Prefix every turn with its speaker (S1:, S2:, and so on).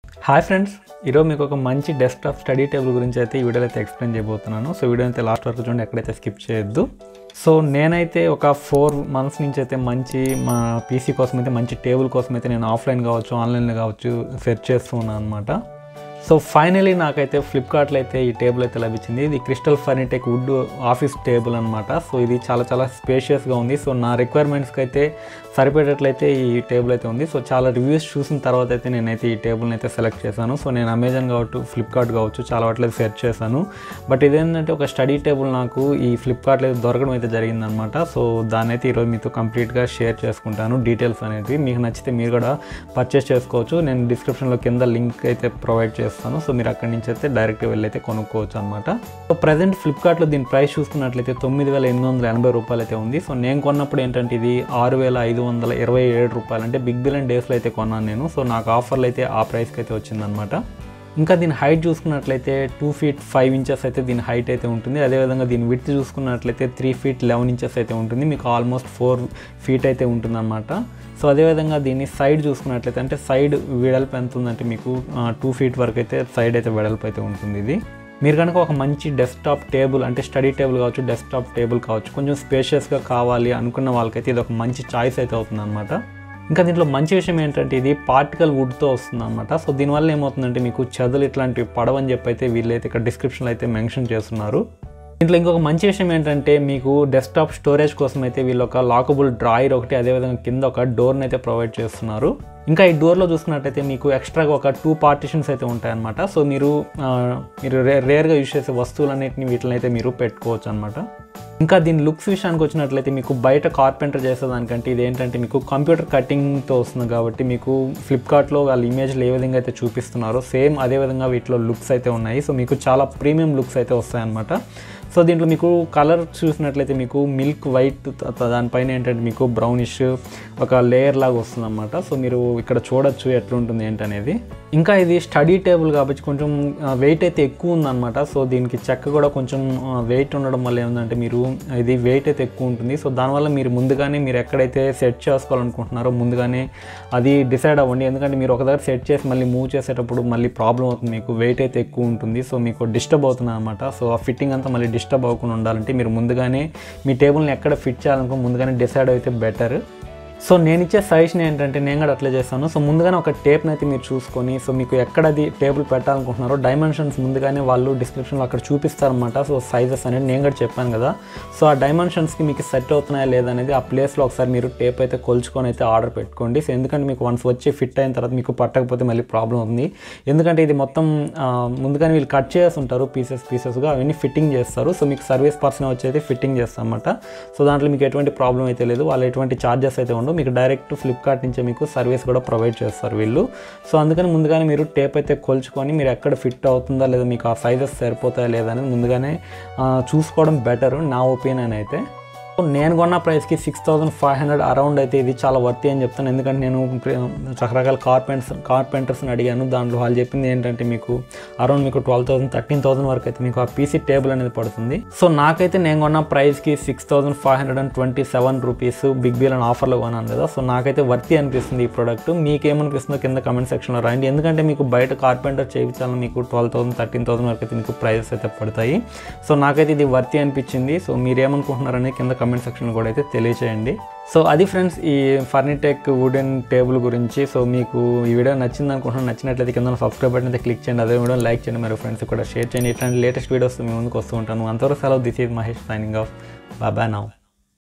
S1: hi friends ఈరోజు మీకు ఒక మంచి డెస్క్టాప్ స్టడీ టేబుల్ గురించి అయితే ఈ వీడియోలో అయితే ఎక్స్ప్లెయిన్ చేయబోతున్నాను సో వీడియో అయితే లాస్ట్ వరకు చూడండి ఎక్కడైతే స్కిప్ చేయొద్దు సో నేనైతే ఒక ఫోర్ మంత్స్ నుంచి అయితే మంచి మా పీసీ కోసం అయితే మంచి టేబుల్ కోసం అయితే నేను ఆఫ్లైన్ కావచ్చు ఆన్లైన్లో కావచ్చు సెర్చ్ చేస్తూ ఉన్నాను అనమాట సో ఫైనలీ నాకైతే ఫ్లిప్కార్ట్లో అయితే ఈ టేబుల్ అయితే లభించింది ఇది crystal Furnitech wood office table అనమాట సో ఇది చాలా చాలా స్పేషియస్గా ఉంది సో నా రిక్వైర్మెంట్స్కి అయితే సరిపడేట్లయితే ఈ టేబుల్ అయితే ఉంది సో చాలా రివ్యూస్ చూసిన తర్వాత అయితే నేనైతే ఈ టేబుల్ని అయితే సెలెక్ట్ చేశాను సో నేను అమెజాన్ కావచ్చు ఫ్లిప్కార్ట్ కావచ్చు చాలా వాటిలో సెర్చ్ చేశాను బట్ ఇదేంటంటే ఒక స్టడీ టేబుల్ నాకు ఈ ఫ్లిప్కార్ట్లో అయితే దొరకడం అయితే జరిగిందనమాట సో దాన్ని అయితే ఈరోజు మీతో కంప్లీట్గా షేర్ చేసుకుంటాను డీటెయిల్స్ అనేవి మీకు నచ్చితే మీరు కూడా పర్చేస్ చేసుకోవచ్చు నేను డిస్క్రిప్షన్లో కింద లింక్ అయితే ప్రొవైడ్ చేస్తాను సో మీరు అక్కడి నుంచి అయితే డైరెక్ట్ వెళ్ళి అయితే కొనుక్కోవచ్చు అనమాట సో ప్రజెంట్ ఫ్లిప్కార్ట్లో దీని ప్రైస్ చూసుకున్నట్లయితే తొమ్మిది వేల ఎనిమిది వందల ఎనభై రూపాయలు అయితే ఉంది సో నేను కొన్నప్పుడు ఏంటంటే ఇది ఆరు వేల ఐదు వందల ఇరవై ఏడు రూపాయలు అంటే బిగ్ బిలియన్ డేస్లో అయితే కొన్నాను నేను సో నాకు ఆఫర్లు అయితే ఆ ప్రైస్కి అయితే వచ్చిందనమాట ఇంకా దీని హైట్ చూసుకున్నట్లయితే టూ ఫీట్ ఫైవ్ ఇంచెస్ అయితే దీని హైట్ అయితే ఉంటుంది అదేవిధంగా దీని విడ్త్ చూసుకున్నట్లయితే త్రీ ఫీట్ లెవెన్ ఇంచెస్ అయితే ఉంటుంది మీకు ఆల్మోస్ట్ ఫోర్ ఫీట్ అయితే ఉంటుందన్నమాట సో అదేవిధంగా దీన్ని సైడ్ చూసుకున్నట్లయితే అంటే సైడ్ వెడల్పు ఎంత ఉందంటే మీకు టూ ఫీట్ వరకు అయితే సైడ్ అయితే వెడల్పు అయితే ఉంటుంది ఇది మీరు కనుక ఒక మంచి డెస్క్టాప్ టేబుల్ అంటే స్టడీ టేబుల్ కావచ్చు డెస్క్టాప్ టేబుల్ కావచ్చు కొంచెం స్పేషియస్గా కావాలి అనుకున్న వాళ్ళకైతే ఇది ఒక మంచి చాయిస్ అయితే అవుతుంది అనమాట ఇంకా దీంట్లో మంచి విషయం ఏంటంటే ఇది పార్టికల్ వుడ్తో వస్తుంది అనమాట సో దీనివల్ల ఏమవుతుందంటే మీకు చదువులు ఇట్లాంటివి పడవని చెప్పి అయితే వీళ్ళైతే ఇక్కడ డిస్క్రిప్షన్లో అయితే మెన్షన్ చేస్తున్నారు దీంట్లో ఇంకొక మంచి విషయం ఏంటంటే మీకు డెస్క్టాప్ స్టోరేజ్ కోసం అయితే వీళ్ళు ఒక లాకబుల్ డ్రాయర్ ఒకటి అదేవిధంగా కింద ఒక డోర్ని అయితే ప్రొవైడ్ చేస్తున్నారు ఇంకా ఈ డోర్లో చూసుకున్నట్టయితే మీకు ఎక్స్ట్రాగా ఒక టూ పార్టిషన్స్ అయితే ఉంటాయన్నమాట సో మీరు ఆ, మీరు రే రేర్గా యూజ్ చేసే వస్తువులన్నింటిని వీటిని అయితే మీరు పెట్టుకోవచ్చు అనమాట ఇంకా దీని లుక్స్ విషయానికి వచ్చినట్లయితే మీకు బయట కార్పెంటర్ చేసేదానికంటే ఇది ఏంటంటే మీకు కంప్యూటర్ కటింగ్తో వస్తుంది కాబట్టి మీకు ఫ్లిప్కార్ట్లో వాళ్ళ ఇమేజ్లు ఏ విధంగా అయితే చూపిస్తున్నారో సేమ్ అదే విధంగా వీటిలో లుక్స్ అయితే ఉన్నాయి సో మీకు చాలా ప్రీమియం లుక్స్ అయితే వస్తాయన్నమాట సో దీంట్లో మీకు కలర్ చూసినట్లయితే మీకు మిల్క్ వైట్ దానిపైన ఏంటంటే మీకు బ్రౌనిష్ ఒక లేయర్ లాగా వస్తుందన్నమాట సో మీరు ఇక్కడ చూడొచ్చు ఎట్లుంటుంది ఏంటనేది ఇంకా ఇది స్టడీ టేబుల్ కాబట్టి కొంచెం వెయిట్ అయితే ఎక్కువ ఉందన్నమాట సో దీనికి చెక్క కూడా కొంచెం వెయిట్ ఉండడం వల్ల ఏంటంటే మీరు ఇది వెయిట్ అయితే ఎక్కువ ఉంటుంది సో దానివల్ల మీరు ముందుగానే మీరు ఎక్కడైతే సెట్ చేసుకోవాలనుకుంటున్నారో ముందుగానే అది డిసైడ్ అవ్వండి ఎందుకంటే మీరు ఒక దగ్గర సెట్ చేసి మళ్ళీ మూవ్ చేసేటప్పుడు మళ్ళీ ప్రాబ్లం అవుతుంది మీకు వెయిట్ అయితే ఎక్కువ ఉంటుంది సో మీకు డిస్టర్బ్ అవుతుంది అనమాట సో ఆ ఫిట్టింగ్ అంతా మళ్ళీ డిస్టర్బ్ అవ్వకుండా ఉండాలంటే మీరు ముందుగానే మీ టేబుల్ని ఎక్కడ ఫిట్ చేయాలనుకో ముందుగానే డిసైడ్ అయితే బెటర్ సో నేను ఇచ్చే సజెషన్ ఏంటంటే నేను కూడా అట్లే చేస్తాను సో ముందుగానే ఒక టేప్ని అయితే మీరు చూసుకొని సో మీకు ఎక్కడ అది టేబుల్ పెట్టాలనుకుంటున్నారో డైమెన్షన్స్ ముందుగానే వాళ్ళు డిస్క్రిప్షన్లో అక్కడ చూపిస్తారనమాట సో సైజెస్ అనేది నేను కూడా చెప్పాను కదా సో ఆ డైమెన్షన్స్కి మీకు సెట్ అవుతున్నాయా లేదా అనేది ఆ ప్లేస్లో ఒకసారి మీరు టేప్ అయితే కొలుచుకొని అయితే ఆర్డర్ పెట్టుకోండి సో ఎందుకంటే మీకు వన్స్ వచ్చి ఫిట్ అయిన తర్వాత మీకు పట్టకపోతే మళ్ళీ ప్రాబ్లం ఉంది ఎందుకంటే ఇది మొత్తం ఆ, ముందుగానే వీళ్ళు కట్ చేసి ఉంటారు పీసెస్ పీసెస్గా అవన్నీ ఫిట్టింగ్ చేస్తారు సో మీకు సర్వీస్ పర్సన్ వచ్చి అయితే ఫిట్టింగ్ చేస్తారన్నమాట సో దాంట్లో మీకు ఎటువంటి ప్రాబ్లం అయితే లేదు వాళ్ళు ఎటువంటి ఛార్జెస్ అయితే ఉండవు మీకు డైరెక్ట్ ఫ్లిప్కార్ట్ నుంచే మీకు సర్వీస్ కూడా ప్రొవైడ్ చేస్తారు వీళ్ళు సో అందుకని ముందుగానే మీరు టేప్ అయితే కొలుచుకొని మీరు ఎక్కడ ఫిట్ అవుతుందా లేదా మీకు ఆ సైజెస్ సరిపోతాయా లేదా అనేది ముందుగానే ఆ, చూసుకోవడం బెటర్ నా ఒపీనియన్ అయితే నేను కొన్న ప్రైస్కి six thousand five hundred around అయితే ఇది చాలా వర్తి అని చెప్తాను ఎందుకంటే నేను ప్ర- రకరకాల కార్పెంటర్స్ కార్పెంటర్స్ని అడిగాను దాంట్లో వాళ్ళు చెప్పింది ఏంటంటే మీకు అరౌండ్ మీకు ట్వెల్వ్ థౌసండ్ థర్టీన్ థౌసండ్ వరకు అయితే మీకు ఆ పీసీ టేబుల్ అనేది పడుతుంది సో నాకైతే నేను కొన్న ప్రైస్కి six thousand five hundred and twenty seven rupees big bill అని ఆఫర్లో కొన్నాను కదా సో నాకైతే వర్తి అనిపిస్తుంది ఈ ప్రోడక్ట్ మీకేమనిపిస్తుందో కింద కమెంట్ సెక్షన్లో రాయండి ఎందుకంటే మీకు బయట కార్పెంటర్ చేయించాలని మీకు ట్వెల్వ్ థౌసండ్ థర్టీన్ థౌసండ్ వరకు అయితే మీకు ప్రైజెస్ అయితే పడతాయి సో నాకైతే ఇది వర్తి అనిపించింది సో మీరు ఏమనుకుంటున్నారని కింద కమెంట్ సెక్షన్ కూడా అయితే తెలియచేయండి సో అది ఫ్రెండ్స్ ఈ ఫర్నిటెక్ వుడెన్ టేబుల్ గురించి సో మీకు ఈ వీడియో నచ్చింది అనుకుంటున్నాను నచ్చినట్లయితే కింద సబ్స్క్రైబ్ బటన్ అయితే క్లిక్ చేయండి అదే వీడియో లైక్ చేయండి మరి ఫ్రెండ్స్ కూడా షేర్ చేయండి ఇట్లాంటి లేటెస్ట్ వీడియోస్ మీ ముందుకు వస్తూ ఉంటాను అంతవరకు సెలవు this is Mahesh signing off బాబా నౌ